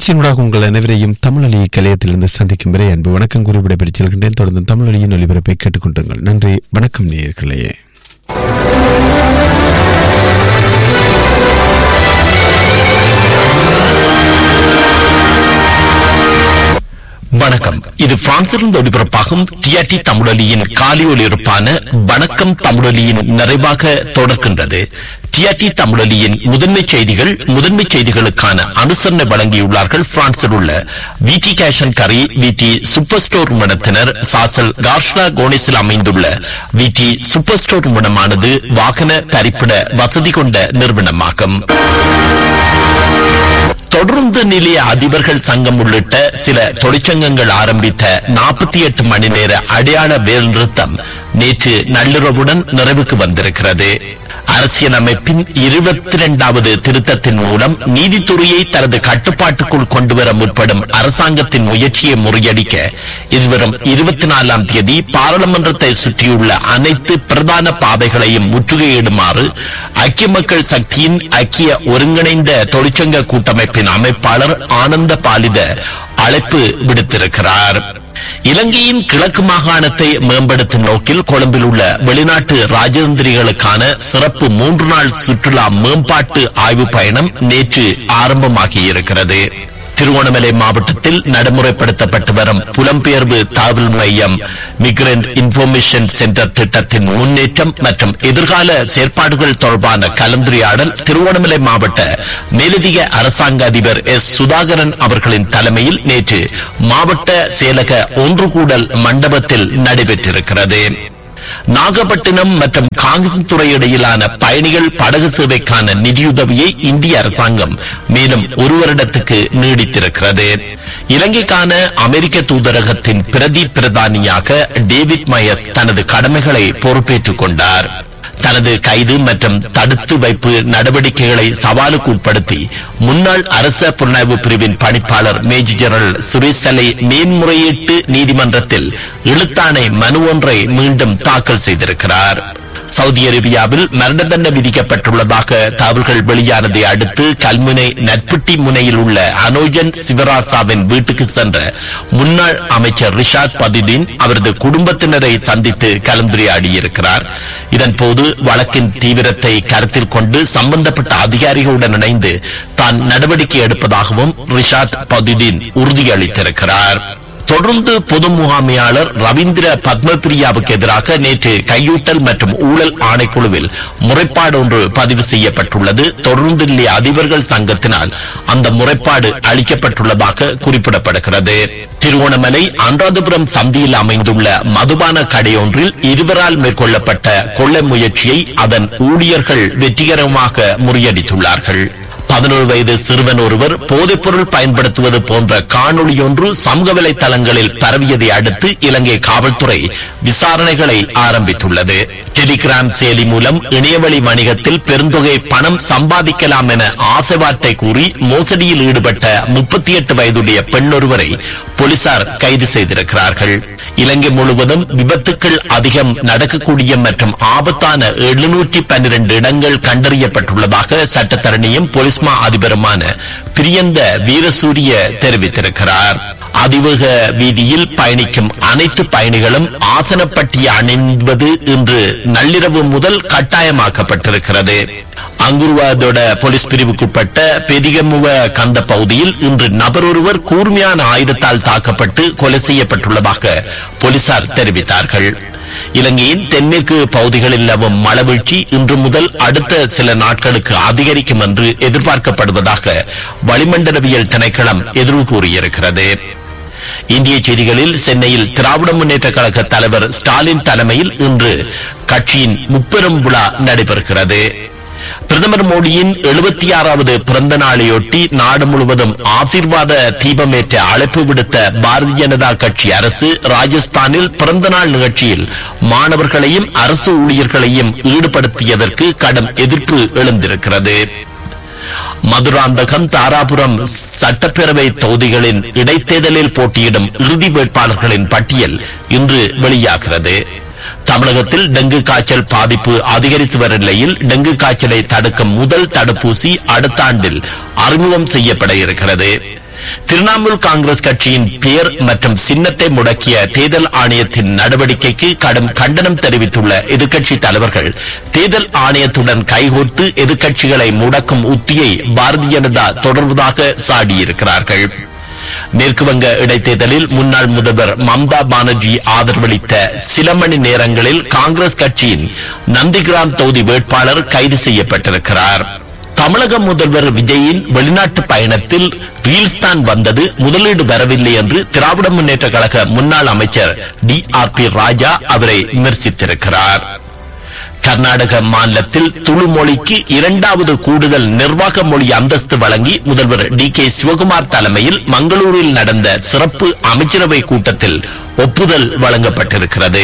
நிகழ்ச்சியினூடாக உங்கள் அனைவரையும் தமிழொலி கலையத்திலிருந்து சந்திக்கும் வரை அன்பு வணக்கம் கூறி விடைபெற்றுச் செல்கின்றேன் தொடர்ந்து தமிழொலியின் ஒலிபரப்பை கேட்டுக்கொண்டிருங்கள் நன்றி வணக்கம் நேயர்களே வணக்கம் இது பிரான்சிலிருந்து ஒளிபரப்பாகும் டிஆர்டி தமிழொலியின் காலை ஒலிபரப்பான வணக்கம் தமிழொலியின் நிறைவாக தொடர்கின்றது டிஆர்டி தமிழொலியின் முதன்மை செய்திகள் முதன்மை செய்திகளுக்கான அனுசரணை வழங்கியுள்ளார்கள் பிரான்சில் உள்ள விடி கேஷன் கரி விடி சூப்பர் ஸ்டோர் நிறுவனத்தினர் சாசல் கார்ஷ்லா கோனிஸில் அமைந்துள்ள விடி சூப்பர் ஸ்டோர் நிறுவனமானது வாகன தரிப்பிட வசதி கொண்ட நிறுவனமாகும் தொடர்ந்து நிலைய அதிபர்கள் சங்கம் உள்ளிட்ட சில தொழிற்சங்கங்கள் ஆரம்பித்த நாற்பத்தி எட்டு மணி நேர அடையாள வேல் நிறுத்தம் நேற்று நள்ளிரவுடன் நிறைவுக்கு வந்திருக்கிறது அரசியலமைப்பின் இருபத்தி இரண்டாவது திருத்தத்தின் மூலம் நீதித்துறையை தனது கட்டுப்பாட்டுக்குள் கொண்டுவர முற்படும் அரசாங்கத்தின் முயற்சியை முறியடிக்க எதிர்வரும் இருபத்தி நாலாம் தேதி பாராளுமன்றத்தை சுற்றியுள்ள அனைத்து பிரதான பாதைகளையும் முற்றுகையிடுமாறு ஐக்கிய மக்கள் சக்தியின் ஐக்கிய ஒருங்கிணைந்த தொழிற்சங்க கூட்டமைப்பின் அமைப்பாளர் ஆனந்த பாலித அழைப்பு விடுத்திருக்கிறார் இலங்கையின் கிழக்கு மாகாணத்தை மேம்படுத்தும் நோக்கில் கொழும்பில் உள்ள வெளிநாட்டு ராஜதந்திரிகளுக்கான சிறப்பு மூன்று நாள் சுற்றுலா மேம்பாட்டு ஆய்வு பயணம் நேற்று ஆரம்பமாகியிருக்கிறது திருவோணமலை மாவட்டத்தில் நடைமுறைப்படுத்தப்பட்டு வரும் புலம்பெயர்வு தாவல் மையம் மிக்ரண்ட் இன்ஃபர்மேஷன் சென்டர் திட்டத்தின் முன்னேற்றம் மற்றும் எதிர்கால செயற்பாடுகள் தொடர்பான கலந்துரையாடல் திருவோணமலை மாவட்ட மேலதிக அரசாங்க அதிபர் எஸ் சுதாகரன் அவர்களின் தலைமையில் நேற்று மாவட்ட செயலக ஒன்று கூடல் மண்டபத்தில் நடைபெற்றிருக்கிறது நாகப்பட்டினம் மற்றும் காங்கிரஸ் துறை இடையிலான பயணிகள் படகு சேவைக்கான நிதியுதவியை இந்திய அரசாங்கம் மேலும் ஒரு வருடத்துக்கு நீடித்திருக்கிறது இலங்கைக்கான அமெரிக்க தூதரகத்தின் பிரதி பிரதானியாக டேவிட் மயஸ் தனது கடமைகளை பொறுப்பேற்றுக் கொண்டார் தனது கைது மற்றும் தடுத்து வைப்பு நடவடிக்கைகளை சவாலுக்கு உட்படுத்தி முன்னாள் அரச புலனாய்வு பிரிவின் பணிப்பாளர் மேஜர் ஜெனரல் சுரேஷ் சலை மேன்முறையீட்டு நீதிமன்றத்தில் இழுத்தாணை மனு ஒன்றை மீண்டும் தாக்கல் செய்திருக்கிறார் சவுதி அரேபியாவில் மரண தண்டனை விதிக்கப்பட்டுள்ளதாக தகவல்கள் வெளியானதை அடுத்து கல்முனை நட்புட்டி முனையில் உள்ள அனோஜன் சிவராசாவின் வீட்டுக்கு சென்ற முன்னாள் அமைச்சர் ரிஷாத் பதிதீன் அவரது குடும்பத்தினரை சந்தித்து கலந்துரையாடியிருக்கிறார் இதன்போது வழக்கின் தீவிரத்தை கருத்தில் கொண்டு சம்பந்தப்பட்ட அதிகாரிகளுடன் இணைந்து தான் நடவடிக்கை எடுப்பதாகவும் ரிஷாத் பதிதீன் உறுதியளித்திருக்கிறார் தொடர்ந்து பொது முகாமையாளர் ரவீந்திர பத்மபிரியாவுக்கு எதிராக நேற்று கையூட்டல் மற்றும் ஊழல் ஆணைக்குழுவில் முறைப்பாடு ஒன்று பதிவு செய்யப்பட்டுள்ளது தொடர்ந்து நிலைய அதிபர்கள் சங்கத்தினால் அந்த முறைப்பாடு அளிக்கப்பட்டுள்ளதாக குறிப்பிடப்படுகிறது திருவோணமலை அனுராதபுரம் சந்தியில் அமைந்துள்ள மதுபான கடையொன்றில் இருவரால் மேற்கொள்ளப்பட்ட கொள்ளை முயற்சியை அதன் ஊழியர்கள் வெற்றிகரமாக முறியடித்துள்ளார்கள் பதினோரு வயது சிறுவன் ஒருவர் போதைப்பொருள் பயன்படுத்துவது போன்ற காணொளி ஒன்று சமூக வலைதளங்களில் பரவியதை அடுத்து இலங்கை காவல்துறை விசாரணைகளை ஆரம்பித்துள்ளது டெலிகிராம் செயலி மூலம் இணையவழி வணிகத்தில் பெருந்தொகை பணம் சம்பாதிக்கலாம் என ஆசைவார்த்தை கூறி மோசடியில் ஈடுபட்ட முப்பத்தி எட்டு வயதுடைய பெண் ஒருவரை போலீசார் கைது செய்திருக்கிறார்கள் இலங்கை முழுவதும் விபத்துக்கள் அதிகம் நடக்கக்கூடிய மற்றும் ஆபத்தான எழுநூற்றி பன்னிரண்டு இடங்கள் கண்டறியப்பட்டுள்ளதாக சட்டத்தரணியும் போலீஸ் மா அதிபருமான பிரியந்த வீரசூரிய தெரிவித்திருக்கிறார் அதிவேக வீதியில் பயணிக்கும் அனைத்து பயணிகளும் ஆசனப்பட்டி அணிந்துவது இன்று நள்ளிரவு முதல் கட்டாயமாக்கப்பட்டிருக்கிறது அங்குருவாதோட போலீஸ் பிரிவுக்குட்பட்ட பெதிகமுவ கந்த பகுதியில் இன்று நபர் ஒருவர் கூர்மையான ஆயுதத்தால் தாக்கப்பட்டு கொலை செய்யப்பட்டுள்ளதாக போலீசார் தெரிவித்தார்கள் இலங்கையின் தென்மேற்கு பகுதிகளில் நிலவும் மழவீழ்ச்சி இன்று முதல் அடுத்த சில நாட்களுக்கு அதிகரிக்கும் என்று எதிர்பார்க்கப்படுவதாக வளிமண்டலவியல் திணைக்களம் எதிர்வு கூறியிருக்கிறது இந்திய செய்திகளில் சென்னையில் திராவிட முன்னேற்ற கழக தலைவர் ஸ்டாலின் தலைமையில் இன்று கட்சியின் முப்பெரும் விழா நடைபெறுகிறது பிரதமர் மோடியின் எழுபத்தி ஆறாவது பிறந்த நாளையொட்டி நாடு முழுவதும் ஆசீர்வாத தீபமேற்ற அழைப்பு விடுத்த பாரதிய ஜனதா கட்சி அரசு ராஜஸ்தானில் பிறந்த நாள் நிகழ்ச்சியில் மாணவர்களையும் அரசு ஊழியர்களையும் ஈடுபடுத்தியதற்கு கடும் எதிர்ப்பு எழுந்திருக்கிறது மதுராந்தகம் தாராபுரம் சட்டப்பேரவை தொகுதிகளின் இடைத்தேர்தலில் போட்டியிடும் இறுதி வேட்பாளர்களின் பட்டியல் இன்று வெளியாகிறது தமிழகத்தில் டெங்கு காய்ச்சல் பாதிப்பு அதிகரித்து வரும் நிலையில் டெங்கு காய்ச்சலை தடுக்கும் முதல் தடுப்பூசி அடுத்த ஆண்டில் அறிமுகம் செய்யப்பட இருக்கிறது திரிணாமுல் காங்கிரஸ் கட்சியின் பெயர் மற்றும் சின்னத்தை முடக்கிய தேர்தல் ஆணையத்தின் நடவடிக்கைக்கு கடும் கண்டனம் தெரிவித்துள்ள எதிர்க்கட்சி தலைவர்கள் தேர்தல் ஆணையத்துடன் கைகோர்த்து எதிர்க்கட்சிகளை முடக்கும் உத்தியை பாரதிய ஜனதா தொடர்வதாக சாடியிருக்கிறார்கள் மேற்கு வங்க இடைத்தேர்தலில் முன்னாள் முதல்வர் மம்தா பானர்ஜி ஆதரவளித்த சில மணி நேரங்களில் காங்கிரஸ் கட்சியின் நந்திகிராம் தொகுதி வேட்பாளர் கைது செய்யப்பட்டிருக்கிறார் தமிழக முதல்வர் விஜயின் வெளிநாட்டு பயணத்தில் ரீல்ஸ் தான் வந்தது முதலீடு வரவில்லை என்று திராவிட முன்னேற்ற கழக முன்னாள் அமைச்சர் டி ஆர் பி ராஜா அவரை விமர்சித்திருக்கிறார் கர்நாடக மாநிலத்தில் துளு மொழிக்கு இரண்டாவது கூடுதல் நிர்வாக மொழி அந்தஸ்து வழங்கி முதல்வர் டி கே சிவகுமார் தலைமையில் மங்களூரில் நடந்த சிறப்பு அமைச்சரவை கூட்டத்தில் ஒப்புதல் வழங்கப்பட்டிருக்கிறது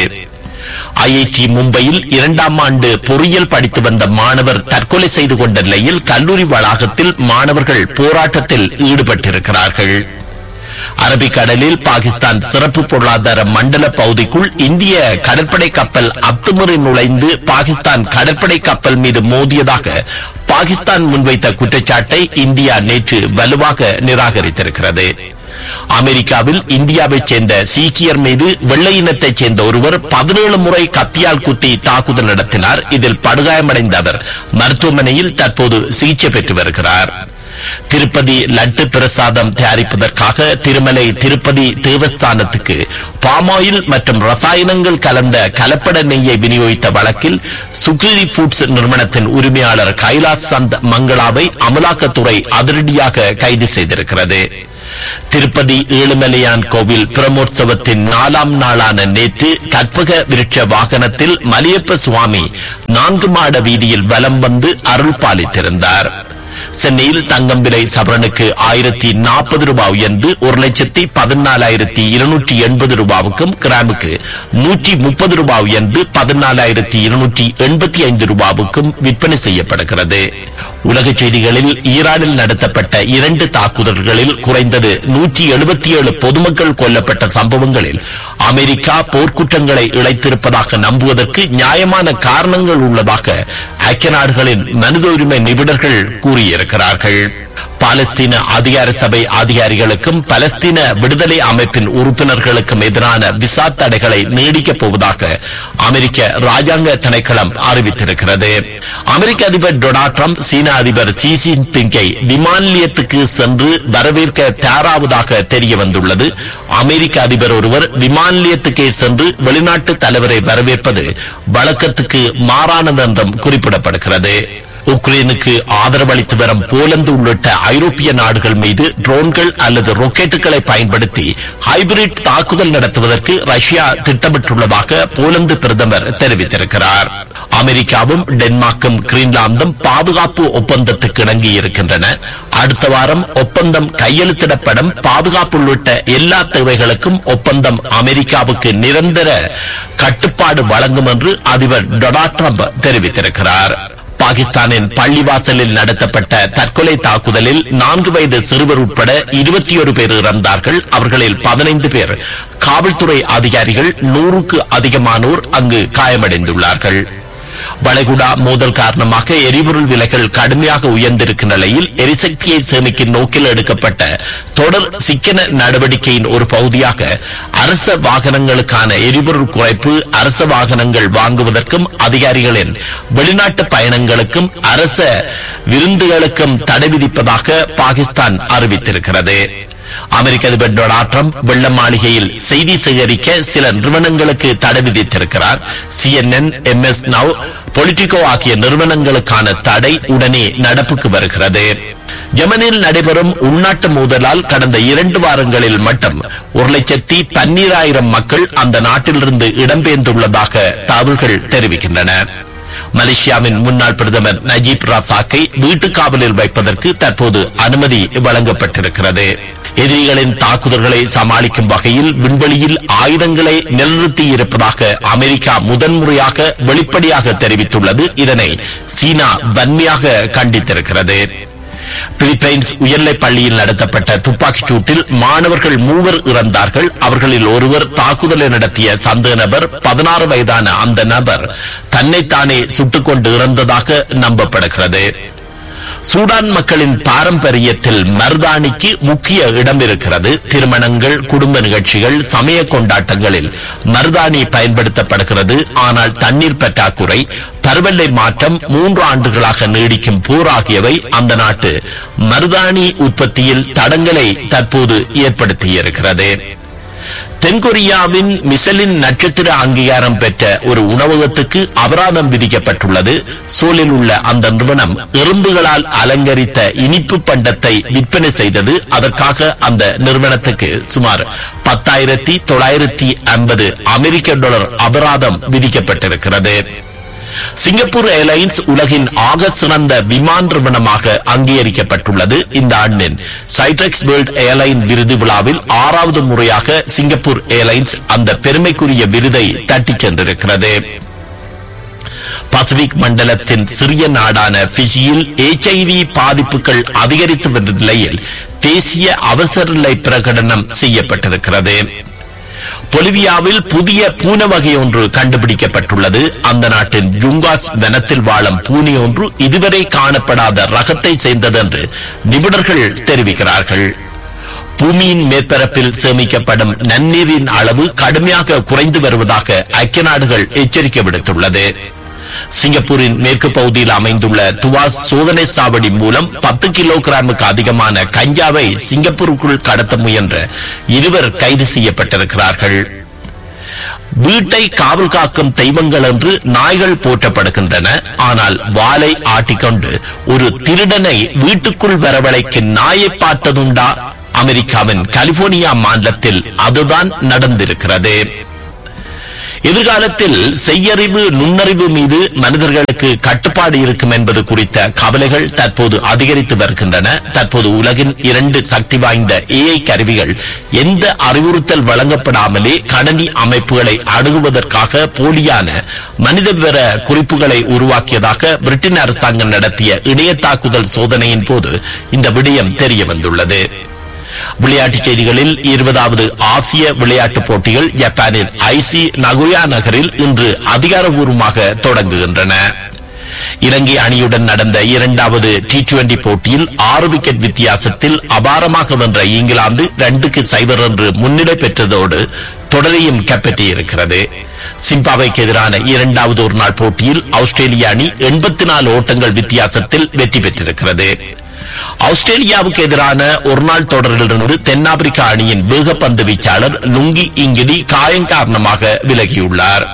ஐஐடி மும்பையில் இரண்டாம் ஆண்டு பொறியியல் படித்து வந்த மாணவர் தற்கொலை செய்து கொண்ட நிலையில் கல்லூரி வளாகத்தில் மாணவர்கள் போராட்டத்தில் ஈடுபட்டிருக்கிறார்கள் அரபிக்கடலில் பாகிஸ்தான் சிறப்பு பொருளாதார மண்டல பகுதிக்குள் இந்திய கடற்படை கப்பல் அத்துமுறை நுழைந்து பாகிஸ்தான் கடற்படை கப்பல் மீது மோதியதாக பாகிஸ்தான் முன்வைத்த குற்றச்சாட்டை இந்தியா நேற்று வலுவாக நிராகரித்திருக்கிறது அமெரிக்காவில் இந்தியாவைச் சேர்ந்த சீக்கியர் மீது வெள்ளை இனத்தைச் சேர்ந்த ஒருவர் பதினேழு முறை கத்தியால் குத்தி தாக்குதல் நடத்தினார் இதில் படுகாயமடைந்த அவர் மருத்துவமனையில் தற்போது சிகிச்சை பெற்று வருகிறார் திருப்பதி லட்டு பிரசாதம் தயாரிப்பதற்காக திருமலை திருப்பதி தேவஸ்தானத்துக்கு பாமாயில் மற்றும் ரசாயனங்கள் கலந்த கலப்பட நெய்யை விநியோகித்த வழக்கில் சுக்ரி ஃபுட்ஸ் நிறுவனத்தின் உரிமையாளர் கைலாஸ் சந்த் மங்களாவை அமலாக்கத்துறை அதிரடியாக கைது செய்திருக்கிறது திருப்பதி ஏழுமலையான் கோவில் பிரமோற்சவத்தின் நாலாம் நாளான நேற்று கற்பக விருட்ச வாகனத்தில் மலையப்ப சுவாமி நான்கு மாட வீதியில் வலம் வந்து அருள் பாலித்திருந்தார் சென்னையில் தங்கம் விலை சவரனுக்கு ஆயிரத்தி நாற்பது ரூபாய் உயர்ந்து ஒரு லட்சத்தி பதினாலாயிரத்தி இருநூற்றி எண்பது ரூபாவுக்கும் கிராமுக்கு நூற்றி முப்பது ரூபாய் உயர்ந்து பதினாலாயிரத்தி இருநூற்றி எண்பத்தி ஐந்து ரூபாவுக்கும் விற்பனை செய்யப்படுகிறது உலக செய்திகளில் ஈரானில் நடத்தப்பட்ட இரண்டு தாக்குதல்களில் குறைந்தது நூற்றி எழுபத்தி ஏழு பொதுமக்கள் கொல்லப்பட்ட சம்பவங்களில் அமெரிக்கா போர்க்குற்றங்களை இழைத்திருப்பதாக நம்புவதற்கு நியாயமான காரணங்கள் உள்ளதாக ஐக்கிய நாடுகளின் மனித உரிமை நிபுணர்கள் கூறியிருக்கிறார்கள் பாலஸ்தீன அதிகார சபை அதிகாரிகளுக்கும் பலஸ்தீன விடுதலை அமைப்பின் உறுப்பினர்களுக்கும் எதிரான விசா தடைகளை நீடிக்கப் போவதாக அமெரிக்க ராஜாங்க திணைக்களம் அறிவித்திருக்கிறது அமெரிக்க அதிபர் டொனால்ட் ட்ரம்ப் சீன அதிபர் சி ஜின்பிங்கை விமான நிலையத்துக்கு சென்று வரவேற்க தயாராவதாக தெரிய வந்துள்ளது அமெரிக்க அதிபர் ஒருவர் விமான நிலையத்துக்கே சென்று வெளிநாட்டு தலைவரை வரவேற்பது வழக்கத்துக்கு மாறானது என்றும் குறிப்பிடப்படுகிறது உக்ரைனுக்கு ஆதரவளித்து வரும் போலந்து உள்ளிட்ட ஐரோப்பிய நாடுகள் மீது ட்ரோன்கள் அல்லது ராக்கெட்டுகளை பயன்படுத்தி ஹைபிரிட் தாக்குதல் நடத்துவதற்கு ரஷ்யா திட்டமிட்டுள்ளதாக போலந்து பிரதமர் தெரிவித்திருக்கிறார் அமெரிக்காவும் டென்மார்க்கும் கிரீன்லாந்தும் பாதுகாப்பு ஒப்பந்தத்துக்கு இணங்கி இருக்கின்றன அடுத்த வாரம் ஒப்பந்தம் கையெழுத்திடப்படும் பாதுகாப்பு உள்ளிட்ட எல்லா தேவைகளுக்கும் ஒப்பந்தம் அமெரிக்காவுக்கு நிரந்தர கட்டுப்பாடு வழங்கும் என்று அதிபர் டொனால்ட் ட்ரம்ப் தெரிவித்திருக்கிறார் பாகிஸ்தானின் பள்ளிவாசலில் நடத்தப்பட்ட தற்கொலை தாக்குதலில் நான்கு வயது சிறுவர் உட்பட இருபத்தி ஒரு பேர் இறந்தார்கள் அவர்களில் பதினைந்து பேர் காவல்துறை அதிகாரிகள் நூறுக்கு அதிகமானோர் அங்கு காயமடைந்துள்ளார்கள் வளைகுடா மோதல் காரணமாக எரிபொருள் விலைகள் கடுமையாக உயர்ந்திருக்கும் நிலையில் எரிசக்தியை சேமிக்கும் நோக்கில் எடுக்கப்பட்ட தொடர் சிக்கன நடவடிக்கையின் ஒரு பகுதியாக அரச வாகனங்களுக்கான எரிபொருள் குறைப்பு அரச வாகனங்கள் வாங்குவதற்கும் அதிகாரிகளின் வெளிநாட்டு பயணங்களுக்கும் அரச விருந்துகளுக்கும் தடை விதிப்பதாக பாகிஸ்தான் அறிவித்திருக்கிறது அமெரிக்க அதிபர் டொனால்ட் ட்ரம்ப் வெள்ள மாளிகையில் செய்தி சேகரிக்க சில நிறுவனங்களுக்கு தடை விதித்திருக்கிறார் சிஎன்என் எம்எஸ் நவ் பொலிட்டிகோ ஆகிய நிறுவனங்களுக்கான தடை உடனே நடப்புக்கு வருகிறது யமனில் நடைபெறும் உள்நாட்டு மோதலால் கடந்த இரண்டு வாரங்களில் மட்டும் ஒரு லட்சத்தி பன்னீராயிரம் மக்கள் அந்த நாட்டிலிருந்து இடம்பெயர்ந்துள்ளதாக தகவல்கள் தெரிவிக்கின்றன மலேசியாவின் முன்னாள் பிரதமர் நஜீப் ரசாக்கை வீட்டு காவலில் வைப்பதற்கு தற்போது அனுமதி வழங்கப்பட்டிருக்கிறது எதிரிகளின் தாக்குதல்களை சமாளிக்கும் வகையில் விண்வெளியில் ஆயுதங்களை நிலைநிறுத்தி இருப்பதாக அமெரிக்கா முதன்முறையாக வெளிப்படையாக தெரிவித்துள்ளது இதனை சீனா வன்மையாக கண்டித்திருக்கிறது பிலிப்பைன்ஸ் உயர்நிலைப் பள்ளியில் நடத்தப்பட்ட துப்பாக்கிச் சூட்டில் மாணவர்கள் மூவர் இறந்தார்கள் அவர்களில் ஒருவர் தாக்குதலை நடத்திய சந்தேக நபர் பதினாறு வயதான அந்த நபர் தன்னைத்தானே சுட்டுக் கொண்டு இறந்ததாக நம்பப்படுகிறது சூடான் மக்களின் பாரம்பரியத்தில் மருதாணிக்கு முக்கிய இடம் இருக்கிறது திருமணங்கள் குடும்ப நிகழ்ச்சிகள் சமய கொண்டாட்டங்களில் மருதாணி பயன்படுத்தப்படுகிறது ஆனால் தண்ணீர் பற்றாக்குறை பருவெல்லை மாற்றம் மூன்று ஆண்டுகளாக நீடிக்கும் போர் ஆகியவை அந்த நாட்டு மருதாணி உற்பத்தியில் தடங்களை தற்போது ஏற்படுத்தியிருக்கிறது தென்கொரியாவின் மிசலின் நட்சத்திர அங்கீகாரம் பெற்ற ஒரு உணவகத்துக்கு அபராதம் விதிக்கப்பட்டுள்ளது சோலில் உள்ள அந்த நிறுவனம் எறும்புகளால் அலங்கரித்த இனிப்பு பண்டத்தை விற்பனை செய்தது அதற்காக அந்த நிறுவனத்துக்கு சுமார் பத்தாயிரத்தி தொள்ளாயிரத்தி ஐம்பது அமெரிக்க டாலர் அபராதம் விதிக்கப்பட்டிருக்கிறது சிங்கப்பூர் ஏர்லைன்ஸ் உலகின் ஆக சிறந்த விமான நிறுவனமாக அங்கீகரிக்கப்பட்டுள்ளது இந்த ஆண்டின் சைட்ரெக்ஸ் வேர்ல்ட் ஏர்லைன் விருது விழாவில் ஆறாவது முறையாக சிங்கப்பூர் ஏர்லைன்ஸ் அந்த பெருமைக்குரிய விருதை தட்டிச் சென்றிருக்கிறது பசிபிக் மண்டலத்தின் சிறிய நாடான பிஜியில் எச்ஐவி பாதிப்புகள் அதிகரித்து வரும் நிலையில் தேசிய அவசர நிலை பிரகடனம் செய்யப்பட்டிருக்கிறது பொலிவியாவில் புதிய பூனை வகை ஒன்று கண்டுபிடிக்கப்பட்டுள்ளது அந்த நாட்டின் ஜுங்காஸ் வனத்தில் வாழும் பூனை ஒன்று இதுவரை காணப்படாத ரகத்தை சேர்ந்தது என்று நிபுணர்கள் தெரிவிக்கிறார்கள் பூமியின் மேற்பரப்பில் சேமிக்கப்படும் நன்னீரின் அளவு கடுமையாக குறைந்து வருவதாக ஐக்கிய நாடுகள் எச்சரிக்கை விடுத்துள்ளது சிங்கப்பூரின் மேற்கு பகுதியில் அமைந்துள்ள துவாஸ் சோதனை சாவடி மூலம் பத்து கிலோகிராமுக்கு அதிகமான கஞ்சாவை சிங்கப்பூருக்குள் கடத்த முயன்ற இருவர் கைது செய்யப்பட்டிருக்கிறார்கள் வீட்டை காவல் காக்கும் தெய்வங்கள் என்று நாய்கள் போற்றப்படுகின்றன ஆனால் வாளை ஆட்டிக்கொண்டு ஒரு திருடனை வீட்டுக்குள் வரவழைக்கும் நாயை பார்த்ததுண்டா அமெரிக்காவின் கலிபோர்னியா மாநிலத்தில் அதுதான் நடந்திருக்கிறது எதிர்காலத்தில் செய்யறிவு நுண்ணறிவு மீது மனிதர்களுக்கு கட்டுப்பாடு இருக்கும் என்பது குறித்த கவலைகள் தற்போது அதிகரித்து வருகின்றன தற்போது உலகின் இரண்டு சக்தி வாய்ந்த ஏஐ கருவிகள் எந்த அறிவுறுத்தல் வழங்கப்படாமலே கணனி அமைப்புகளை அணுகுவதற்காக போலியான மனித விவர குறிப்புகளை உருவாக்கியதாக பிரிட்டன் அரசாங்கம் நடத்திய இணைய தாக்குதல் சோதனையின் போது இந்த விடயம் தெரிய வந்துள்ளது விளையாட்டுச் செய்திகளில் இருபதாவது ஆசிய விளையாட்டுப் போட்டிகள் ஜப்பானின் ஐசி நகுயா நகரில் இன்று அதிகாரபூர்வமாக தொடங்குகின்றன இலங்கை அணியுடன் நடந்த இரண்டாவது டி டுவெண்டி போட்டியில் ஆறு விக்கெட் வித்தியாசத்தில் அபாரமாக வென்ற இங்கிலாந்து இரண்டுக்கு சைபர் என்று முன்னிலை பெற்றதோடு தொடரையும் கைப்பற்றியிருக்கிறது சிம்பாவைக்கு எதிரான இரண்டாவது ஒருநாள் போட்டியில் ஆஸ்திரேலிய அணி எண்பத்தி நாலு ஓட்டங்கள் வித்தியாசத்தில் வெற்றி பெற்றிருக்கிறது ஆஸ்திரேலியாவுக்கு எதிரான ஒருநாள் தொடரிலிருந்து தென்னாப்பிரிக்கா அணியின் வேகப்பந்து வீச்சாளர் லுங்கி இங்கிடி காயம் காரணமாக விலகியுள்ளார்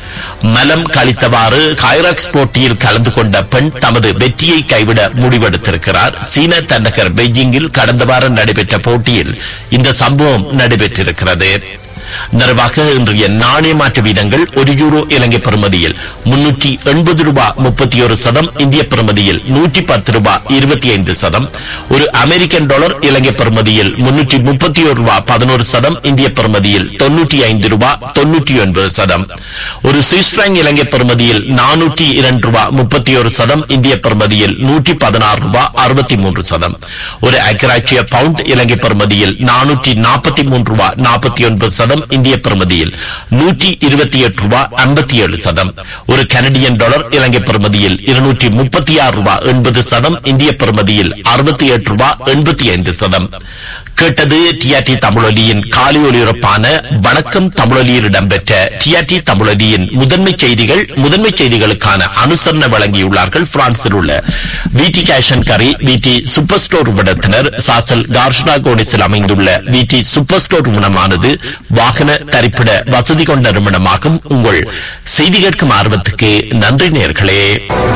மலம் கழித்தவாறு கைராக்ஸ் போட்டியில் கலந்து கொண்ட பெண் தமது வெற்றியை கைவிட முடிவெடுத்திருக்கிறார் சீன தலைநகர் பெய்ஜிங்கில் கடந்த வாரம் நடைபெற்ற போட்டியில் இந்த சம்பவம் நடைபெற்றிருக்கிறது நிறைவாக இன்றைய நாணய மாற்று வீதங்கள் ஒரு யூரோ இலங்கை பெறுமதியில் முன்னூற்றி எண்பது ரூபாய் முப்பத்தி ஒரு சதம் இந்திய பெறுமதியில் நூற்றி பத்து ரூபாய் இருபத்தி ஐந்து சதம் ஒரு அமெரிக்கன் டாலர் இலங்கை பெறுமதியில் முன்னூற்றி முப்பத்தி ஒரு ரூபாய் பதினோரு சதம் இந்திய பெறுமதியில் தொன்னூற்றி ஐந்து ரூபாய் தொன்னூற்றி ஒன்பது சதம் ஒரு சுவிஸ் பிராங்க் இலங்கை பெறுமதியில் நானூற்றி இரண்டு ரூபாய் முப்பத்தி ஒரு சதம் இந்திய பெறுமதியில் நூற்றி பதினாறு ரூபாய் அறுபத்தி மூன்று சதம் ஒரு அக்கராட்சிய பவுண்ட் இலங்கை பெறுமதியில் நானூற்றி நாற்பத்தி மூன்று ரூபாய் நாற்பத்தி ஒன்பது சதம் இந்திய பெறுமதியில் நூற்றி இருபத்தி எட்டு ரூபாய் ஐம்பத்தி ஏழு சதம் ஒரு கனடியன் டாலர் இலங்கை பெறுமதியில் இருநூற்றி முப்பத்தி ஆறு ரூபாய் எண்பது சதம் இந்திய பெறுமதியில் அறுபத்தி எட்டு ரூபாய் எண்பத்தி ஐந்து சதம் கேட்டது டிஆர்டி தமிழொலியின் காலை ஒலிபரப்பான வணக்கம் தமிழொலியில் இடம்பெற்ற டிஆர்டி தமிழொலியின் முதன்மை செய்திகள் முதன்மை செய்திகளுக்கான அனுசரணை வழங்கியுள்ளார்கள் பிரான்சில் உள்ள விடி கேஷன் கரி விடி சூப்பர் ஸ்டோர் விடத்தினர் சாசல் கார்ஷ்னா கோடிஸில் அமைந்துள்ள விடி சூப்பர் ஸ்டோர் நிறுவனமானது வாகன தரிப்பிட வசதி கொண்ட நிறுவனமாகும் உங்கள் செய்தி கேட்கும் ஆர்வத்துக்கு நன்றி நேர்களே